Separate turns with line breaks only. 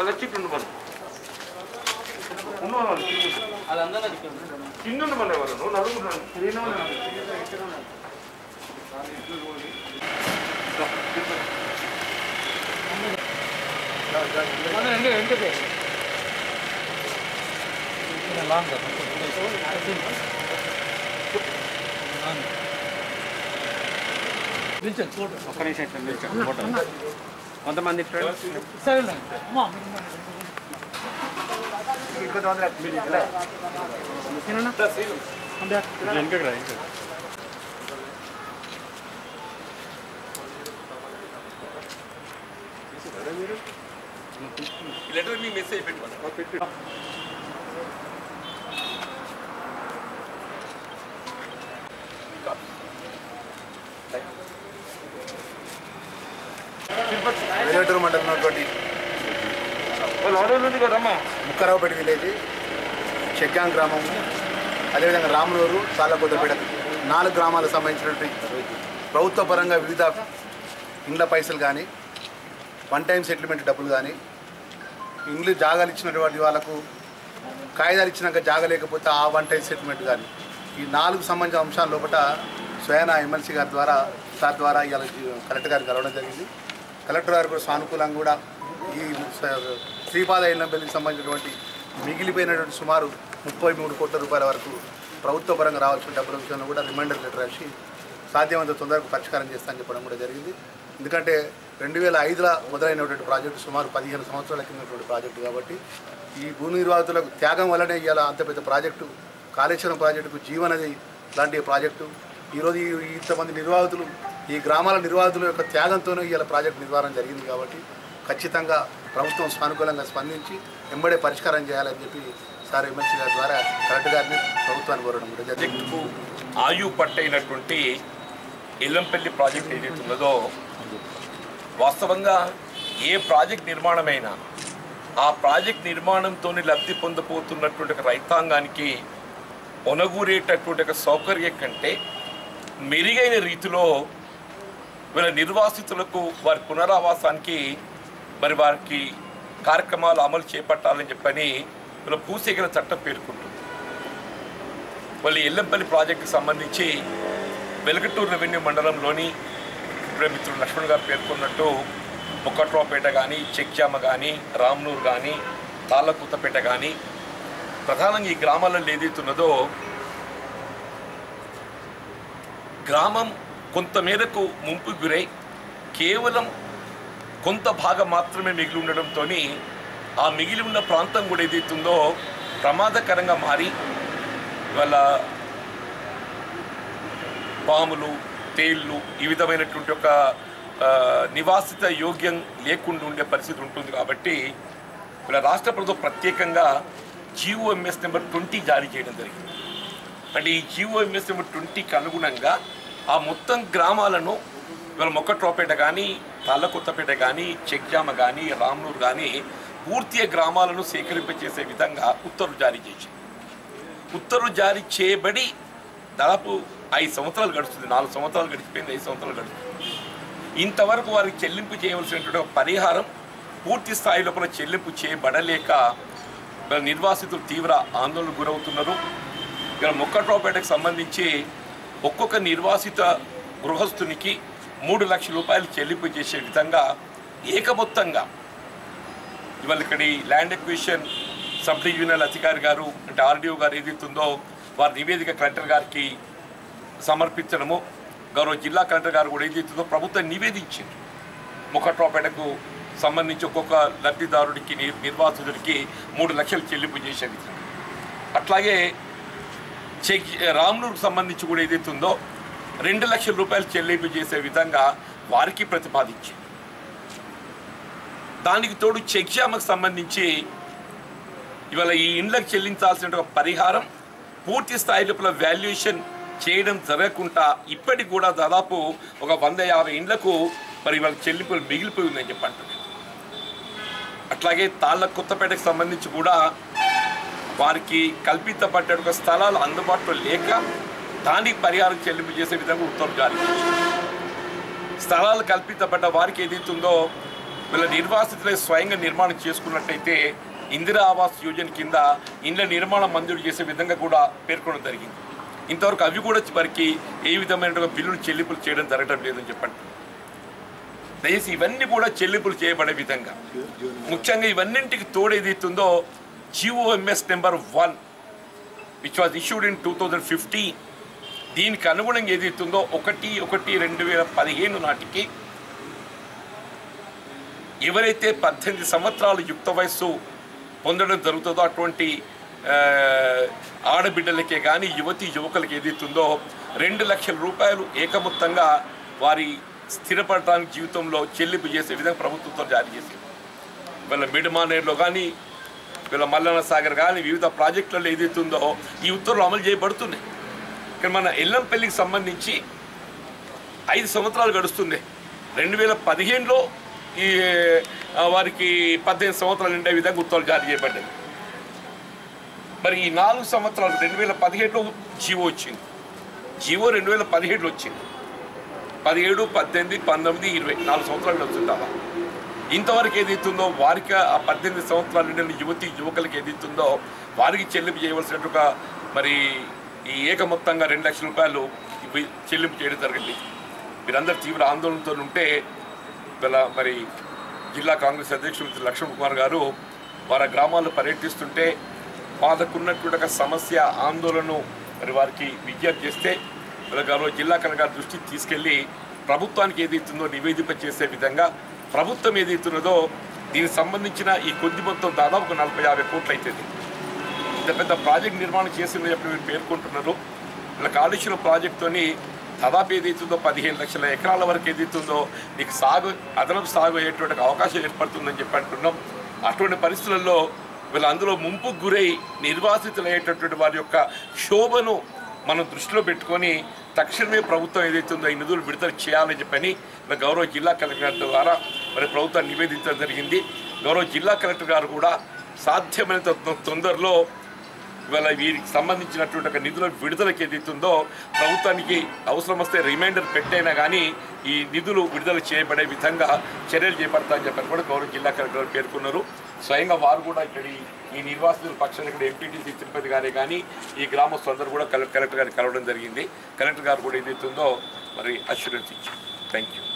వచ్చి ఇట్లా ఉండు మనం ఉన్న వాళ్ళు కింద ఉండు మన ఎవరు నువ్వు నడుగుతున్నాను
ఒక్క నిమిషం ఇట్లా నిల్చోండి, ఫోటో. కొంతమంది ఇట్లా
లెటర్ మీ మెసేజ్ పెట్టుకోండి
వెలుగటూరు మండలం ఉన్నటువంటి
వాళ్ళు ఆర్డర్ ఉంది కదమ్మా
ముక్కరావుపేట విలేజ్ చెక్కాం గ్రామం అదేవిధంగా రాములూరు తాళ్ళకొద్దపేట నాలుగు గ్రామాలకు సంబంధించినటువంటి ప్రభుత్వ పరంగా వివిధ ఇండ్ల పైసలు కానీ వన్ టైం సెటిల్మెంట్ డబ్బులు కానీ ఇండ్లు జాగాలు ఇచ్చినటువంటి వాళ్ళకు కాగితాలు ఇచ్చినాక జాగా లేకపోతే ఆ వన్ టైం సెటిల్మెంట్ కానీ ఈ నాలుగు సంబంధించిన అంశాల లోపల స్వయాన ఎమ్మెల్సీ గారి ద్వారా సార్ ద్వారా ఇవాళ కలెక్టర్ గారికి కలవడం జరిగింది కలెక్టర్ గారు కూడా సానుకూలంగా కూడా ఈ స- శ్రీపాద ఇళ్లంపల్లికి సంబంధించినటువంటి మిగిలిపోయినటువంటి సుమారు ముప్పై మూడు కోట్ల రూపాయల వరకు ప్రభుత్వ పరంగా రావాల్సిన డబ్బుల విషయంలో కూడా రిమైండర్ లెటర్ రాసి సాధ్యమైనంత తొందరగా పరిష్కారం చేస్తానని చెప్పడం కూడా జరిగింది ఎందుకంటే రెండు వేల ఐదులో మొదలైనటువంటి ప్రాజెక్టు సుమారు పదిహేను సంవత్సరాల కిందటువంటి ప్రాజెక్టు కాబట్టి ఈ భూ నిర్వాహకులకు త్యాగం వల్లనే ఇవాళ అంత పెద్ద ప్రాజెక్టు కాళేశ్వరం ప్రాజెక్టుకు జీవనది లాంటి ప్రాజెక్టు ఈరోజు ఈ ఇంతమంది నిర్వాహకులు ఈ గ్రామాల నిర్వాహకుల యొక్క త్యాగంతోనే ఇవాళ ప్రాజెక్టు నిర్వహణ జరిగింది కాబట్టి ఖచ్చితంగా ప్రభుత్వం సానుకూలంగా స్పందించి వెంబడే పరిష్కారం చేయాలని చెప్పి సార్ ఎమ్మెల్సీ గారి ద్వారా కలెక్టర్ గారిని ప్రభుత్వాన్ని కోరడం కూడా జరిగింది
ప్రాజెక్టుకు ఆయు పట్టైనటువంటి ఎల్లంపల్లి ప్రాజెక్ట్ ఏదైతే ఉన్నదో వాస్తవంగా ఏ ప్రాజెక్ట్ నిర్మాణమైనా ఆ ప్రాజెక్ట్ నిర్మాణంతో లబ్ధి పొందబోతున్నటువంటి ఒక రైతాంగానికి ఒనగూరేటటువంటి ఒక సౌకర్యం కంటే మెరుగైన రీతిలో వీళ్ళ నిర్వాసితులకు వారి పునరావాసానికి మరి వారికి కార్యక్రమాలు అమలు చేపట్టాలని చెప్పని వీళ్ళ భూసేకరణ చట్టం పేర్కొంటుంది వాళ్ళు ఎల్లంపల్లి ప్రాజెక్టుకి సంబంధించి వెలగటూరు రెవెన్యూ మండలంలోని ఇప్పుడే మిత్రుడు లక్ష్మణ్ గారు పేర్కొన్నట్టు ముక్కట్రావుపేట కానీ చెక్చామ కానీ రామ్నూర్ కానీ తాళ్ళకుత్తపేట కానీ ప్రధానంగా ఈ గ్రామాలలో ఏదైతున్నదో గ్రామం కొంత మేరకు ముంపు గురై కేవలం కొంత భాగం మాత్రమే మిగిలి ఉండడంతో ఆ మిగిలి ఉన్న ప్రాంతం కూడా ఏదైతుందో ప్రమాదకరంగా మారి ఇవాళ పాములు తేళ్ళు ఈ విధమైనటువంటి ఒక ఆ, నివాసిత యోగ్యం లేకుండా ఉండే పరిస్థితి ఉంటుంది కాబట్టి ఇలా రాష్ట్ర ప్రభుత్వం ప్రత్యేకంగా జీఓఎంఎస్ నెంబర్ ట్వంటీ జారీ చేయడం జరిగింది అంటే ఈ జీఓఎంఎస్ నెంబర్ ట్వంటీకి అనుగుణంగా ఆ మొత్తం గ్రామాలను ఇవాళ మొక్కట్రోపేట కానీ తాళ్ళకొత్తపేట కానీ చెక్జామ కానీ రామ్నూర్ కానీ పూర్తిగా గ్రామాలను సేకరింపచేసే విధంగా ఉత్తర్వులు జారీ చేసింది ఉత్తర్వులు జారీ చేయబడి దాదాపు ఐదు సంవత్సరాలు గడుస్తుంది నాలుగు సంవత్సరాలు గడిచిపోయింది ఐదు సంవత్సరాలు గడుస్తుంది ఇంతవరకు వారికి చెల్లింపు చేయవలసినటువంటి ఒక పరిహారం పూర్తి స్థాయి లోపల చెల్లింపు చేయబడలేక వీళ్ళ నిర్వాసితులు తీవ్ర ఆందోళనకు గురవుతున్నారు ఇక్కడ మొక్కట్రావుపేటకు సంబంధించి ఒక్కొక్క నిర్వాసిత గృహస్థునికి మూడు లక్షల రూపాయలు చెల్లింపు చేసే విధంగా ఏకమొత్తంగా ఇవాళ ఇక్కడ ఈ ల్యాండ్ ఎక్విజిషన్ సబ్ డివిజనల్ అధికారి గారు అంటే ఆర్డీఓ గారు ఏదైతుందో వారి నివేదిక కలెక్టర్ గారికి సమర్పించడము గౌరవ జిల్లా కలెక్టర్ గారు కూడా ఏదైతుందో ప్రభుత్వం నివేదించింది ముఖట్రాపేటకు సంబంధించి ఒక్కొక్క లబ్ధిదారుడికి నిర్- నిర్వాసితుడికి మూడు లక్షలు చెల్లింపు చేసే విధంగా అట్లాగే చెక్ రామ్నూర్కు సంబంధించి కూడా ఏదైతుందో రెండు లక్షల రూపాయలు చెల్లింపు చేసే విధంగా వారికి ప్రతిపాదించింది దానికి తోడు చెక్జామకు సంబంధించి ఇవాళ ఈ ఇండ్లకు చెల్లించాల్సిన ఒక పరిహారం పూర్తి స్థాయి లోపల వాల్యుయేషన్ చేయడం జరగకుండా ఇప్పటికి కూడా దాదాపు ఒక వంద యాభై ఇండ్లకు మరి ఇవాళ చెల్లింపులు మిగిలిపోయి ఉందని చెప్పి అంటున్నారు అట్లాగే తాళ్ళ కొత్తపేటకు సంబంధించి కూడా వారికి కల్పితపడ్డ ఒక స్థలాలు అందుబాటులో లేక దానికి పరిహారం చెల్లింపు చేసే విధంగా ఉత్తర్వులు జారీ చేశారు స్థలాలు కల్పితపడ్డ వారికి ఏదైతుందో వీళ్ళ నిర్వాసితులై స్వయంగా నిర్మాణం చేసుకున్నట్టయితే ఇందిరా ఆవాస్ యోజన కింద ఇండ్ల నిర్మాణం మంజూరు చేసే విధంగా కూడా పేర్కొనడం జరిగింది ఇంతవరకు అవి కూడా వారికి ఏ విధమైన బిల్లులు చెల్లింపులు చేయడం జరగడం లేదని చెప్పండి దయచేసి ఇవన్నీ కూడా చెల్లింపులు చేయబడే విధంగా ముఖ్యంగా ఇవన్నింటికి తోడు ఏదైతుందో G O M S number one which was issued in two thousand fifteen దీనికి అనుగుణంగా ఏదైతుందో ఒకటి ఒకటి రెండు వేల పదిహేను నాటికి ఎవరైతే పద్దెనిమిది సంవత్సరాల యుక్త వయస్సు పొందడం జరుగుతుందో అటువంటి ఆ, ఆడబిడ్డలకే కానీ యువతి యువకులకి ఏదైతుందో రెండు లక్షల రూపాయలు ఏకమొత్తంగా వారి స్థిరపడటానికి జీవితంలో చెల్లింపు చేసే విధంగా ప్రభుత్వంతో జారీ చేసింది వీళ్ళ మిడ్మానేర్లో కానీ వీళ్ళ మల్లన్న సాగర్ కానీ వివిధ ప్రాజెక్టులలో ఏదైతుందో ఈ ఉత్తర్వులు అమలు చేయబడుతున్నాయి ఇక్కడ మన ఎల్లంపల్లికి సంబంధించి ఐదు సంవత్సరాలు గడుస్తుంది రెండు వేల పదిహేనులో ఈ ఆ, వారికి పద్దెనిమిది సంవత్సరాలు నిండే విధంగా ఉత్తర్వులు జారీ చేయబడ్డాయి మరి ఈ నాలుగు సంవత్సరాలు రెండు వేల పదిహేడులో జీవో వచ్చింది జీవో రెండు వేల పదిహేడులో వచ్చింది పదిహేడు పద్దెనిమిది పంతొమ్మిది ఇరవై నాలుగు సంవత్సరాలు వస్తుందా ఇంతవరకు ఏదైతుందో వారికి ఆ పద్దెనిమిది సంవత్సరాల నిండిన యువతి యువకులకి ఏదైతుందో వారికి చెల్లింపు చేయవలసినట్టు ఒక మరి ఈ ఏక మొత్తంగా రెండు లక్షల రూపాయలు ఇవి చెల్లింపు చేయడం జరిగింది మీరందరూ తీవ్ర ఆందోళనతో ఉంటే ఇలా మరి జిల్లా కాంగ్రెస్ అధ్యక్షులు మిత్రులు లక్ష్మణ్ కుమార్ గారు వారి గ్రామాల్లో పర్యటిస్తుంటే వాళ్ళకున్నటువంటి ఒక సమస్య ఆందోళనను మరి వారికి విజ్ఞప్తి చేస్తే వీళ్ళ గారు జిల్లా కలెక్టర్ గారి దృష్టికి తీసుకెళ్ళి ప్రభుత్వానికి ఏదైతుందో నివేదింప చేసే విధంగా ప్రభుత్వం ఏదైతున్నదో దీనికి సంబంధించిన ఈ కొద్ది మొత్తం దాదాపు ఒక నలభై యాభై కోట్లు అవుతుంది ఇంత పెద్ద ప్రాజెక్ట్ నిర్మాణం చేసిందని చెప్పి మీరు పేర్కొంటున్నారు ఇలా కాళేశ్వరం ప్రాజెక్టుతోని దాదాపు ఏదైతుందో పదిహేను లక్షల ఎకరాల వరకు ఏదైతుందో నీకు సాగు అదనపు సాగు అయ్యేటువంటి ఒక అవకాశం ఏర్పడుతుందని చెప్పి అంటున్నాం అటువంటి పరిస్థితులలో వీళ్ళు అందులో ముంపుకు గురై నిర్వాసితులయ్యేటటువంటి వారి యొక్క శోభను మనం దృష్టిలో పెట్టుకొని తక్షణమే ప్రభుత్వం ఏదైతుందో ఈ నిధులు విడుదల చేయాలని చెప్పని ఇలా గౌరవ జిల్లా కలెక్టర్ ద్వారా మరి ప్రభుత్వాన్ని నివేదించడం జరిగింది గౌరవ జిల్లా కలెక్టర్ గారు కూడా సాధ్యమైనంత తొ- తొందరలో ఇవాళ వీరికి సంబంధించినటువంటి ఒక నిధుల విడుదలకి ఏదైతుందో ప్రభుత్వానికి అవసరం వస్తే రిమైండర్ పెట్టైనా కానీ ఈ నిధులు విడుదల చేయబడే విధంగా చర్యలు చేపడతామని చెప్పని కూడా గౌరవ జిల్లా కలెక్టర్ గారు పేర్కొన్నారు స్వయంగా వారు కూడా ఇక్కడ ఈ- ఈ నిర్వాసితుల పక్షాన ఇక్కడ ఎంపీటీసీ తిరుపతి గారే కానీ ఈ గ్రామస్తులందరూ కూడా కలెక్టర్ గారిని కలవడం జరిగింది కలెక్టర్ గారు కూడా ఏదైతుందో మరి అష్యూరెన్స్ ఇచ్చారు థ్యాంక్ యూ